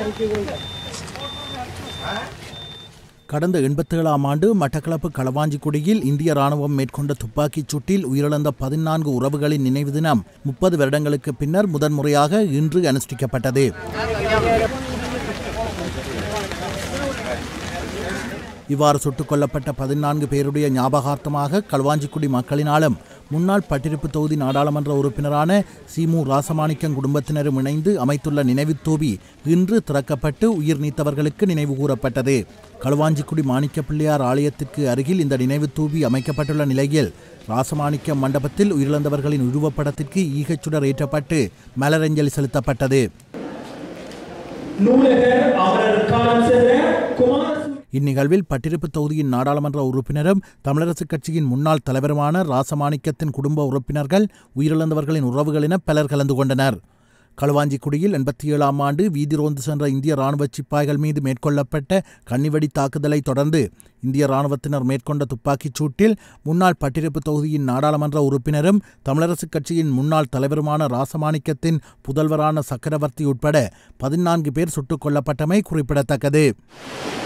கடந்த எண்பத்தேழாம் ஆண்டு மட்டக்களப்பு களவாஞ்சிக்குடியில் இந்திய ராணுவம் மேற்கொண்ட துப்பாக்கிச் சூட்டில் உயிரிழந்த பதினான்கு உறவுகளின் நினைவு தினம் முப்பது வருடங்களுக்கு பின்னர் முதன்முறையாக இன்று அனுஷ்டிக்கப்பட்டது இவ்வாறு சுட்டுக் கொல்லப்பட்ட பதினான்கு பேருடைய ஞாபகார்த்தமாக களுவாஞ்சிக்குடி மக்களினாலும் முன்னாள் பட்டிருப்பு தொகுதி நாடாளுமன்ற உறுப்பினரான சிமு ராசமாணிக்கம் குடும்பத்தினரும் இணைந்து அமைத்துள்ள நினைவுத் தூபி இன்று திறக்கப்பட்டு உயிர் நீத்தவர்களுக்கு நினைவு கூறப்பட்டது களுவாஞ்சிக்குடி மாணிக்க பிள்ளையார் ஆலயத்திற்கு அருகில் இந்த நினைவுத் தூபி அமைக்கப்பட்டுள்ள நிலையில் ராசமாணிக்கம் மண்டபத்தில் உயிரிழந்தவர்களின் உருவப்படத்திற்கு ஈகச்சுடர் ஏற்றப்பட்டு மலரஞ்சலி செலுத்தப்பட்டது நூலகர் அமரர் காலம் சென்ற குமாரசு இந்நிகழ்வில் பட்டிருப்பு தொகுதியின் நாடாளுமன்ற உறுப்பினரும் தமிழரசுக் கட்சியின் முன்னாள் தலைவருமான ராசமாணிக்கத்தின் குடும்ப உறுப்பினர்கள் உயிரிழந்தவர்களின் உறவுகள் என பலர் கலந்து கொண்டனர் களுவாஞ்சிக்குடியில் எண்பத்தி ஏழாம் ஆண்டு வீதி ரோந்து சென்ற இந்திய ராணுவ சிப்பாய்கள் மீது மேற்கொள்ளப்பட்ட கன்னிவெடி தாக்குதலை தொடர்ந்து இந்திய ராணுவத்தினர் மேற்கொண்ட துப்பாக்கிச் சூட்டில் முன்னாள் பட்டிருப்பு தொகுதியின் நாடாளுமன்ற உறுப்பினரும் தமிழரசுக் கட்சியின் முன்னாள் தலைவருமான ராசமாணிக்கத்தின் புதல்வரான சக்கரவர்த்தி உட்பட பதினான்கு பேர் சுட்டுக் கொல்லப்பட்டமை குறிப்பிடத்தக்கது